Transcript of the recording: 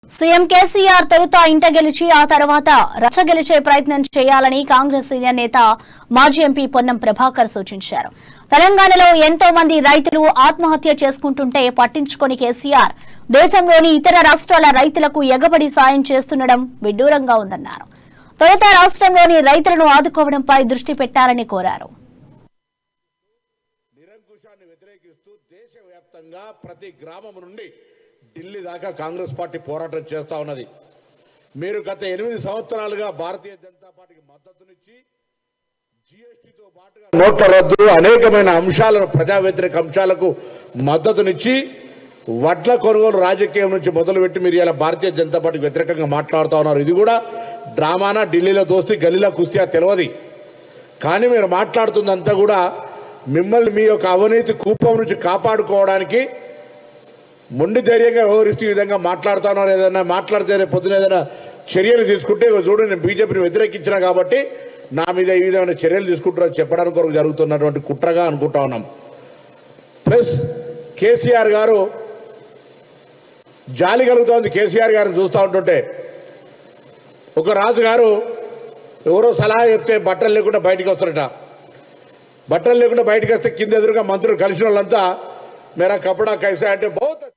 CM KCR తొలుత ఇంట గెలిచి ఆ తర్వాత రచ్చ గెలిచే ప్రయత్నం చేయాలని కాంగ్రెస్ సీనియర్ నేత మాజీ ఎంపీ పొన్నం ప్రభాకర్ సూచించారు తెలంగాణలో ఎంతో మంది రైతులు ఆత్మహత్య చేసుకుంటుంటే పట్టించుకొని కేసీఆర్ దేశంలోని ఇతర రాష్ట్రాల రైతులకు ఎగబడి సాయం చేస్తుండడం విడ్డూరంగా ఉందన్నారు తొలుత రాష్ట్రంలోని రైతులను ఆదుకోవడంపై దృష్టి పెట్టాలని కోరారు నిరంకుశాన్ని వ్యతిరేకిస్తూ దేశవ్యాప్తంగా ప్రతి గ్రామం నుండి ఢిల్లీ దాకా కాంగ్రెస్ పార్టీ పోరాటం చేస్తా ఉన్నది మీరు గత ఎనిమిది సంవత్సరాలుగా భారతీయ జనతా పార్టీకి మద్దతునిచ్చి జిఎస్టీతో పాటుగా నోట్ల రద్దు అనేకమైన అంశాలను ప్రజా వ్యతిరేక అంశాలకు మద్దతునిచ్చి వడ్ల కొనుగోలు రాజకీయం నుంచి మొదలుపెట్టి మీరు ఇలా భారతీయ జనతా పార్టీకి వ్యతిరేకంగా మాట్లాడుతూ ఉన్నారు ఇది కూడా డ్రామానా ఢిల్లీలో దోస్తి గల్లీలో కుస్తీయా తెలియదు కానీ మీరు మాట్లాడుతుందంతా కూడా మిమ్మల్ని మీ యొక్క అవినీతి కూపం నుంచి కాపాడుకోవడానికి మొండి ధైర్యంగా వ్యవహరిస్తూ ఈ విధంగా మాట్లాడుతున్నారు ఏదైనా మాట్లాడితే రేపు పొద్దున ఏదైనా చర్యలు తీసుకుంటే ఇగో చూడు నేను బీజేపీని వ్యతిరేకించిన కాబట్టి నా మీద ఈ విధమైన చర్యలు తీసుకుంటారని చెప్పడానికి కొరకు జరుగుతున్నటువంటి కుట్రగా అనుకుంటా ఉన్నాం ప్లస్ కేసీఆర్ గారు జాలి కలుగుతోంది కేసీఆర్ గారిని చూస్తూ ఉంటుంటే ఒక రాజు గారు ఎవరో సలహా చెప్తే బట్టలు లేకుండా బయటికి వస్తారట బట్టలు లేకుండా బయటికి వస్తే కింద ఎదురుగా మంత్రులు కలిసిన వాళ్ళంతా మేరా కపడా కైసా అంటే బహుత్